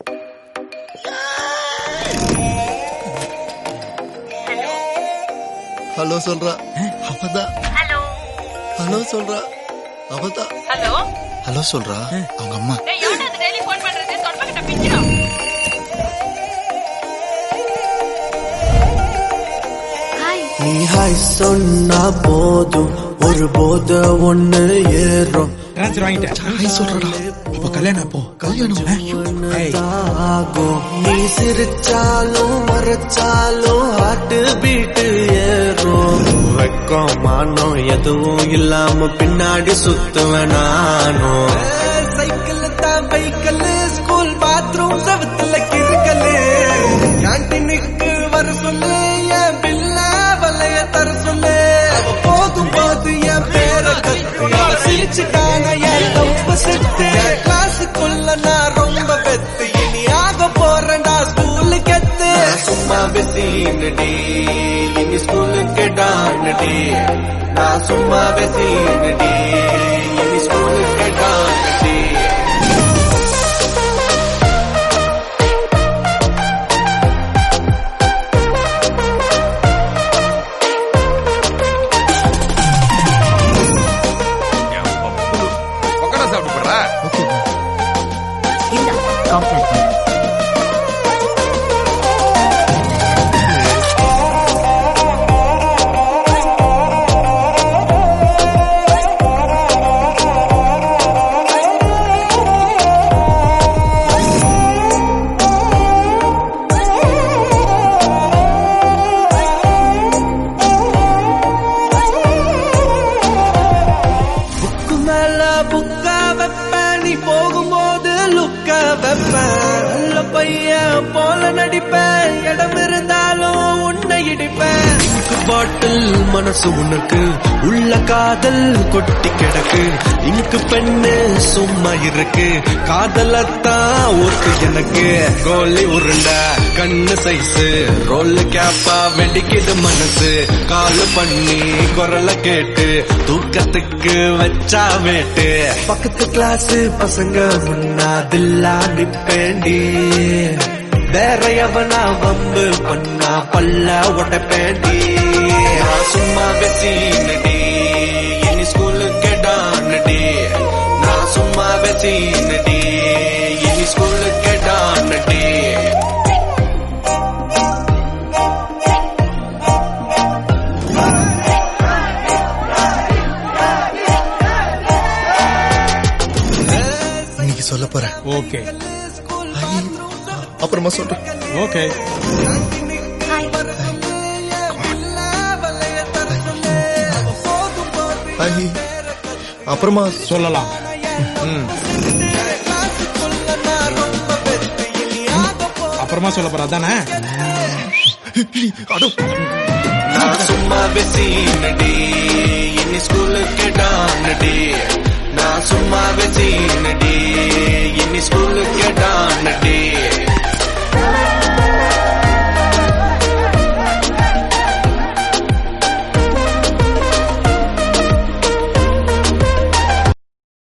Hello சொல்றா அவதான் hello hello சொல்றா அவதான் ஹலோ ஹலோ சொல்றா அவங்க அம்மா டேய் எவன்டா அந்த டெய்லி ஃபோன் பண்றது தொண்டகிட்ட பிஞ்சிரும் ஹாய் நீ ஹாய் சொன்னா போதும் ஒரு போத ஒண்ணு ஏறும் ட்ரான்ஸ்ஃபர் வாங்கிட்டேன் ஹாய் சொல்றடா அப்ப கல்யாணம் அப்போ கல்யாணம் ஏய். ஆகும் நீ சிரிச்சாலும் மறைச்சாலும் ஹார்ட் பீட்டு ஏறும் வெக்கம் மானம் எதுவும் இல்லாம பின்னாடி சுத்துவேன் நானும் சைக்கிள் தான் பைக்கல் ஸ்கூல் பாத்ரூம் செவத்துல கிறுக்கல் கேன்டீனுக்கு வர சொல்லு என் பில்ல வலைய தர சொல்லு அவ போதும் போது என் பேர கத்து அவ சிரிச்சுட்டான என் தப்பு செத்து கிளாஸுக்குள்ள நான் ரொம்ப பெத்து இனி ஆக போறேன்டா ஸ்கூலுக்கு எத்து சும்மா வெசீனடி இனி ஸ்கூலுக்கு டானடி நான் சும்மா வெசீனடி இனி ஸ்கூலுக்கு டானடி உட்கார சாப்பிட்டு போடுறா ஓகே இந்த காம்ப்ளெக்ஸ் புக்கு மேல புக்கா வைப்பேன் நீ போகும்போது லுக்க வைப்பேன் நல்ல பையன் போல நடிப்பேன் இடம் இருந்தாலும் உன்னை இடிப்பேன் இங்கு பாட்டில் மனசு உனக்கு உள்ள காதல் கொட்டி கிடக்கு இங்கு பெண்ணு சும்மா இருக்கு காதலத்தான் ஊருக்கு எனக்கு கோலி உருண்டை கண்ணு சைஸு ரோல் கேப்பா வெடிக்குது மனசு கால் பண்ணி குரல கேட்டு தூக்கத்துக்கு வச்சா வேட்டு பக்கத்து கிளாஸ் பசங்க முன்னாதில்லா நிப்பேண்டி வேற எவனா வம்பு பண்ணா பல்ல உடப்பேண்டி நான் சும்மா வெசீனடி இனி ஸ்கூலுக்கு டானடி நான் சும்மா வெசீனடி இனி ஸ்கூலுக்கு டானடி இன்னைக்கு சொல்ல போறேன் ஓகே ஹாய். அப்புறமா சொல்றேன் ஓகே ஹாய் அப்புறமா சொல்லலாம் அப்புறமா சொல்ல போற அதானே அடோ நான் சும்மா வெசீனடி இனி ஸ்கூலுக்கு டானடி நான் சும்மா வெசீனடி இனி ஸ்கூலுக்கு டானடி